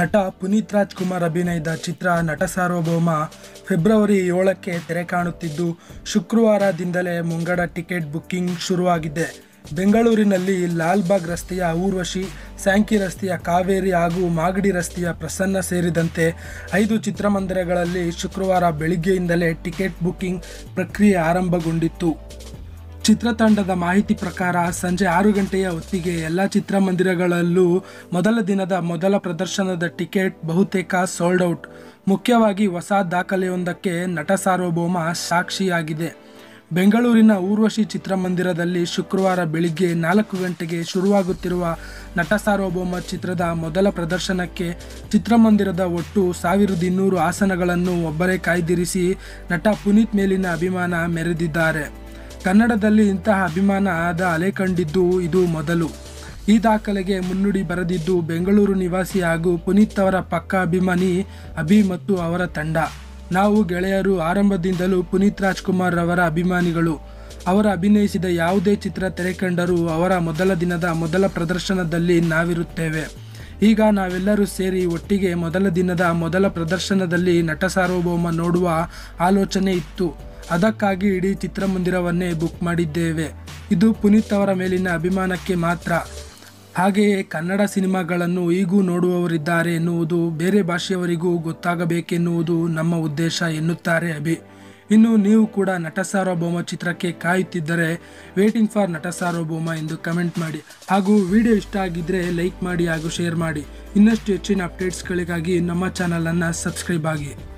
ನಟ ಪುನೀತ್ ರಾಜ್ಕುಮಾರ್ ಅಭಿನಯದ ಚಿತ್ರ ನಟ ಸಾರ್ವಭೌಮ ಫೆಬ್ರವರಿ ಏಳಕ್ಕೆ ತೆರೆ ಕಾಣುತ್ತಿದ್ದು ಶುಕ್ರವಾರದಿಂದಲೇ ಮುಂಗಡ ಟಿಕೆಟ್ ಬುಕ್ಕಿಂಗ್ ಶುರುವಾಗಿದೆ ಬೆಂಗಳೂರಿನಲ್ಲಿ ಲಾಲ್ಬಾಗ್ ರಸ್ತೆಯ ಊರ್ವಶಿ ಸ್ಯಾಂಕಿ ರಸ್ತೆಯ ಕಾವೇರಿ ಹಾಗೂ ಮಾಗಡಿ ರಸ್ತೆಯ ಪ್ರಸನ್ನ ಸೇರಿದಂತೆ ಐದು ಚಿತ್ರಮಂದಿರಗಳಲ್ಲಿ ಶುಕ್ರವಾರ ಬೆಳಿಗ್ಗೆಯಿಂದಲೇ ಟಿಕೆಟ್ ಬುಕ್ಕಿಂಗ್ ಪ್ರಕ್ರಿಯೆ ಆರಂಭಗೊಂಡಿತ್ತು ಚಿತ್ರತಂಡದ ಮಾಹಿತಿ ಪ್ರಕಾರ ಸಂಜೆ ಆರು ಗಂಟೆಯ ಹೊತ್ತಿಗೆ ಎಲ್ಲ ಚಿತ್ರಮಂದಿರಗಳಲ್ಲೂ ಮೊದಲ ದಿನದ ಮೊದಲ ಪ್ರದರ್ಶನದ ಟಿಕೆಟ್ ಬಹುತೇಕ ಸೋಲ್ಡ್ ಔಟ್ ಮುಖ್ಯವಾಗಿ ಹೊಸ ದಾಖಲೆಯೊಂದಕ್ಕೆ ನಟ ಸಾರ್ವಭೌಮ ಸಾಕ್ಷಿಯಾಗಿದೆ ಬೆಂಗಳೂರಿನ ಊರ್ವಶಿ ಚಿತ್ರಮಂದಿರದಲ್ಲಿ ಶುಕ್ರವಾರ ಬೆಳಿಗ್ಗೆ ನಾಲ್ಕು ಗಂಟೆಗೆ ಶುರುವಾಗುತ್ತಿರುವ ನಟ ಸಾರ್ವಭೌಮ ಚಿತ್ರದ ಮೊದಲ ಪ್ರದರ್ಶನಕ್ಕೆ ಚಿತ್ರಮಂದಿರದ ಒಟ್ಟು ಸಾವಿರದ ಇನ್ನೂರು ಆಸನಗಳನ್ನು ಒಬ್ಬರೇ ಕಾಯ್ದಿರಿಸಿ ನಟ ಪುನೀತ್ ಮೇಲಿನ ಅಭಿಮಾನ ಮೆರೆದಿದ್ದಾರೆ ಕನ್ನಡದಲ್ಲಿ ಇಂತಹ ಅಭಿಮಾನ ಆದ ಅಲೆ ಕಂಡಿದ್ದು ಇದು ಮೊದಲು ಈ ದಾಖಲೆಗೆ ಮುನ್ನುಡಿ ಬರೆದಿದ್ದು ಬೆಂಗಳೂರು ನಿವಾಸಿ ಹಾಗೂ ಪುನೀತ್ ಅವರ ಪಕ್ಕ ಅಭಿಮಾನಿ ಅಭಿ ಮತ್ತು ಅವರ ತಂಡ ನಾವು ಗೆಳೆಯರು ಆರಂಭದಿಂದಲೂ ಪುನೀತ್ ರಾಜ್ಕುಮಾರ್ ಅವರ ಅಭಿಮಾನಿಗಳು ಅವರ ಅಭಿನಯಿಸಿದ ಯಾವುದೇ ಚಿತ್ರ ತೆರೆಕಂಡರೂ ಅವರ ಮೊದಲ ದಿನದ ಮೊದಲ ಪ್ರದರ್ಶನದಲ್ಲಿ ನಾವಿರುತ್ತೇವೆ ಈಗ ನಾವೆಲ್ಲರೂ ಸೇರಿ ಒಟ್ಟಿಗೆ ಮೊದಲ ದಿನದ ಮೊದಲ ಪ್ರದರ್ಶನದಲ್ಲಿ ನಟ ಸಾರ್ವಭೌಮ ನೋಡುವ ಆಲೋಚನೆ ಇತ್ತು ಅದಕ್ಕಾಗಿ ಇಡೀ ಚಿತ್ರಮಂದಿರವನ್ನೇ ಬುಕ್ ಮಾಡಿದ್ದೇವೆ ಇದು ಪುನೀತ್ ಅವರ ಮೇಲಿನ ಅಭಿಮಾನಕ್ಕೆ ಮಾತ್ರ ಹಾಗೆಯೇ ಕನ್ನಡ ಸಿನಿಮಾಗಳನ್ನು ಈಗೂ ನೋಡುವವರಿದ್ದಾರೆ ಎನ್ನುವುದು ಬೇರೆ ಭಾಷೆಯವರಿಗೂ ಗೊತ್ತಾಗಬೇಕೆನ್ನುವುದು ನಮ್ಮ ಉದ್ದೇಶ ಎನ್ನುತ್ತಾರೆ ಅಭಿ ಇನ್ನು ನೀವು ಕೂಡ ನಟ ಸಾರ್ವಭೌಮ ಚಿತ್ರಕ್ಕೆ ಕಾಯುತ್ತಿದ್ದರೆ ವೇಟಿಂಗ್ ಫಾರ್ ನಟ ಸಾರ್ವಭೌಮ ಎಂದು ಕಮೆಂಟ್ ಮಾಡಿ ಹಾಗೂ ವಿಡಿಯೋ ಇಷ್ಟ ಆಗಿದ್ದರೆ ಲೈಕ್ ಮಾಡಿ ಹಾಗೂ ಶೇರ್ ಮಾಡಿ ಇನ್ನಷ್ಟು ಹೆಚ್ಚಿನ ಅಪ್ಡೇಟ್ಸ್ಗಳಿಗಾಗಿ ನಮ್ಮ ಚಾನಲನ್ನು ಸಬ್ಸ್ಕ್ರೈಬ್ ಆಗಿ